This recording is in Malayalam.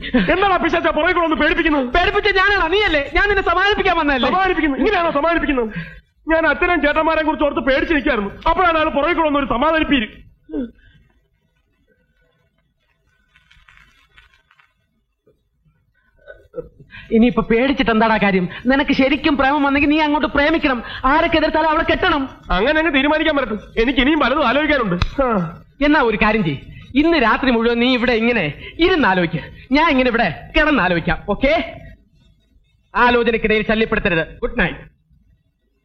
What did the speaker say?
എന്താണ് പിശാച്ച പുറകെ കൂടെ ഒന്ന് പേടിപ്പിക്കുന്നത് പേടിപ്പിച്ച ഞാനാണ് നീയല്ലേ ഞാൻ നിന്നെ സമാധാനിപ്പിക്കാൻ വന്നതല്ലേ സമാധാനിപ്പിക്കുന്നു ഇങ്ങനെയാണോ സമാധാനിപ്പിക്കുന്നത് ഞാൻ അച്ഛനും ചേട്ടന്മാരെ കുറിച്ച് ഓർത്ത് പേടിച്ച് നിൽക്കായിരുന്നു അപ്പോഴാണ് അയാൾ പുറകെ കൂടെ ഒന്ന് ഒരു സമാധാനിപ്പീര് ഇനിയിപ്പൊ പേടിച്ചിട്ട് എന്താടാ കാര്യം നിനക്ക് ശരിക്കും പ്രേമം വന്നെങ്കിൽ നീ അങ്ങോട്ട് പ്രേമിക്കണം ആരൊക്കെ എതിർത്താലും അവളെ കെട്ടണം അങ്ങനെ അങ്ങ് തീരുമാനിക്കാൻ പറ്റും എനിക്ക് ഇനിയും പലതും ആലോചിക്കാനുണ്ട് ആ. എന്നാ ഒരു കാര്യം ചെയ്യ് ഇന്ന് രാത്രി മുഴുവൻ നീ ഇവിടെ ഇങ്ങനെ ഇരുന്നാലോചിക്ക ഞാൻ ഇങ്ങനെ ഇവിടെ കിടന്നാലോചിക്കാം ഓക്കെ ആലോചനക്കിടയിൽ ശല്യപ്പെടുത്തരുത് ഗുഡ് നൈറ്റ്